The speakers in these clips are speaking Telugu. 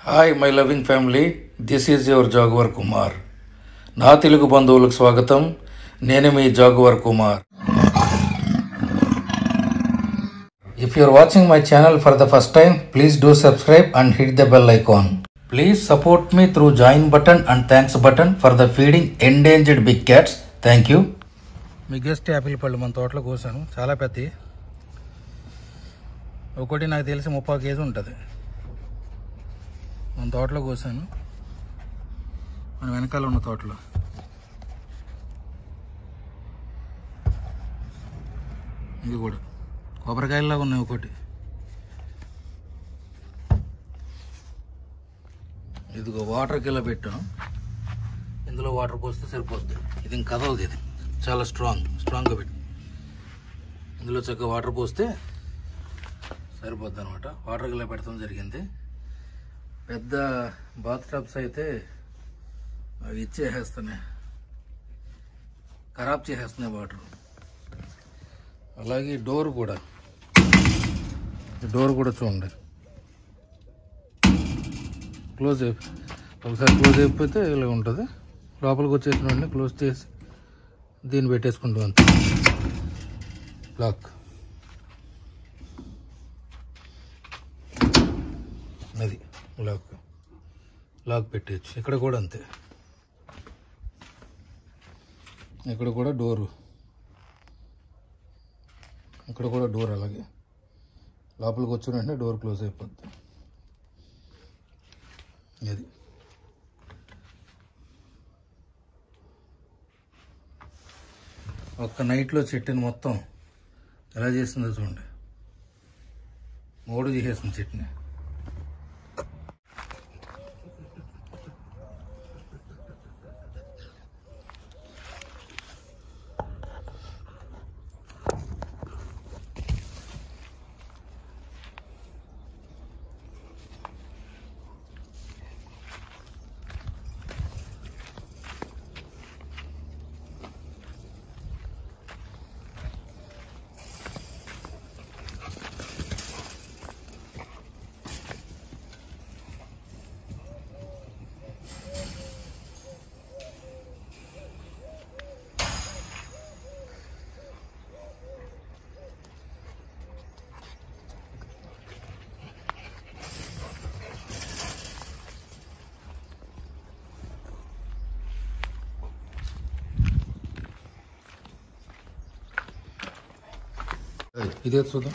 hi my loving family this is your Jaguar Kumar నా తెలుగు బంధువులకు స్వాగతం నేను మీ Jaguar Kumar if you are watching my channel for the first time please do subscribe and hit the bell icon please support me through join button and thanks button for the feeding endangered big cats thank you మీ గెస్ట్ యాపిల్ పళ్ళు మన తోటలో కోసాను చాలా పెద్దవి ఒకటి నాకు తెలిసి ముప్పై కేజీ ఉంటుంది మన తోటలో కోసాను మన వెనకాల ఉన్న తోటలో ఇది కూడా కొబ్బరికాయలాగా ఉన్నాయి ఒకటి ఇదిగో వాటర్కి ఇలా పెట్టాం ఇందులో వాటర్ పోస్తే సరిపోద్ది ఇది ఇంక కదలదు ఇది చాలా స్ట్రాంగ్ స్ట్రాంగ్గా పెట్టి ఇందులో చక్కగా వాటర్ పోస్తే సరిపోద్ది అనమాట వాటర్ ఇలా పెడతాం జరిగింది పెద్ద బాత్ టబ్స్ అయితే అవి ఇచ్చేసేస్తున్నాయి ఖరాబ్ చేసేస్తున్నాయి వాటర్ అలాగే డోర్ కూడా ఈ డోర్ కూడా చూడండి క్లోజ్ అయిపో ఒకసారి క్లోజ్ అయిపోతే ఇలా ఉంటుంది లోపలికి వచ్చేసిన వెంటనే క్లోజ్ చేసి దీన్ని పెట్టేసుకుంటాం అంతే లాక్ అది లాక్ లాక్ పెట్టేయచ్చు ఇక్కడ కూడా అంతే ఇక్కడ కూడా డోరు ఇక్కడ కూడా డోర్ అలాగే లోపలికి వచ్చిన వెంటనే డోర్ క్లోజ్ అయిపోద్ది అది ఒక్క నైట్లో చెట్టుని మొత్తం ఎలా చేసిందో చూడండి మూడు చేసేసింది చెట్టుని అది, ఇదే చూద్దాం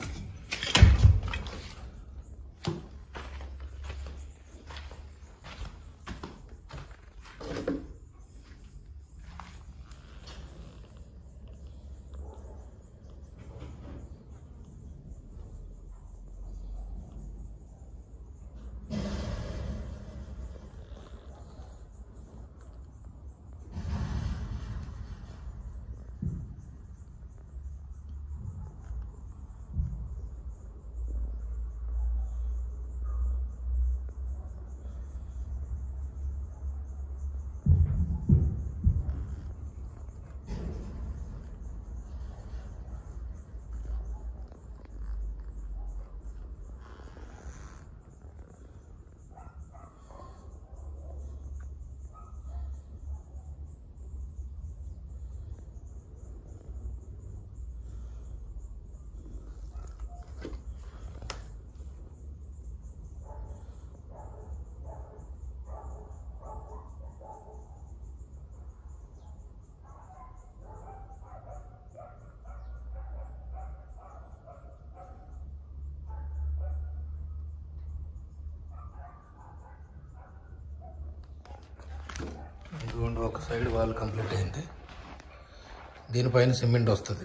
ఇదిగోండి ఒక సైడ్ వాల్ కంప్లీట్ అయింది దీనిపైన సిమెంట్ వస్తుంది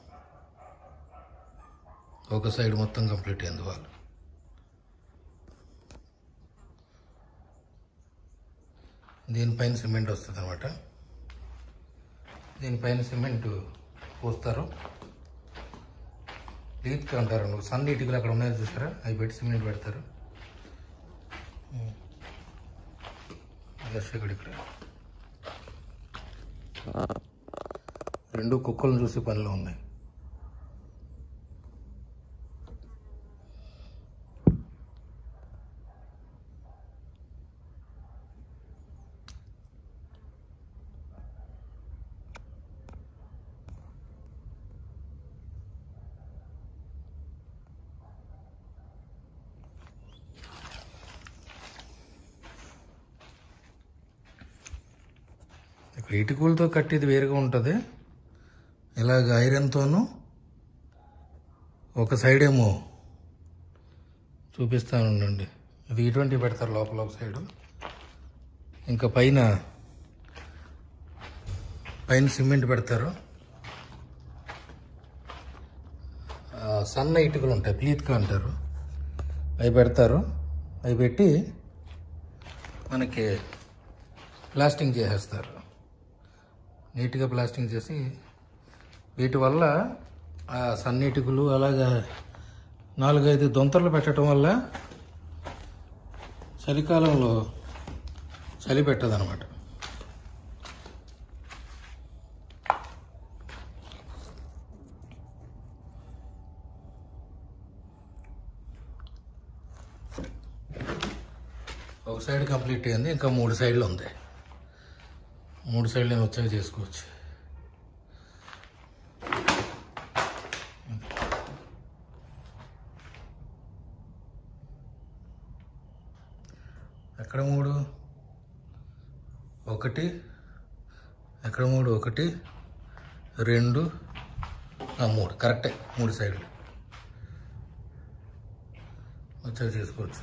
ఒక సైడ్ మొత్తం కంప్లీట్ అయింది వాల్ దీనిపైన సిమెంట్ వస్తుంది అనమాట దీనిపైన సిమెంట్ పోస్తారు లీత్ అంటారు నువ్వు సన్న ఇటుకలు అక్కడ ఉన్నాయో చూసారా అవి పెట్టి సిమెంట్ పెడతారు దర్శకుడు ఇక్కడ రెండు కుక్కలను చూసే పనిలో ఉన్నాయి ఇక్కడ ఇటుకలతో కట్టేది వేరుగా ఉంటుంది ఇలాగ ఐరన్తోనూ ఒక సైడ్ ఏమో చూపిస్తాను ఉండండి ఇది ఇటువంటివి పెడతారు లోపల ఒక సైడు ఇంకా పైన పైన సిమెంట్ పెడతారు ఆ, సన్న ఇటుకలు ఉంటాయి ప్లీత్గా అంటారు అవి పెడతారు అవి పెట్టి మనకి ప్లాస్టింగ్ చేసేస్తారు నీట్గా ప్లాస్టింగ్ చేసి వీటి వల్ల ఆ సన్నిటికులు అలాగా నాలుగైదు దొంతర్లు పెట్టడం వల్ల చలికాలంలో చలి పెట్టదనమాట ఒక సైడ్ కంప్లీట్ అయింది ఇంకా మూడు సైడ్లు ఉంది మూడు సైడ్లు నేను వచ్చాక చేసుకోవచ్చు ఎక్కడ మూడు ఒకటి ఎక్కడ మూడు ఒకటి రెండు ఆ, మూడు కరెక్టే మూడు సైడ్లు వచ్చాక చేసుకోవచ్చు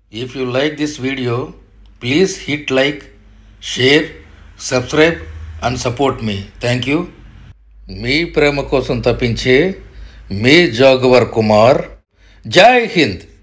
if you like this video please hit like share subscribe and support me thank you మీ ప్రేమ కోసం తప్పించే మీ జాగువర్ కుమార్ జై హింద్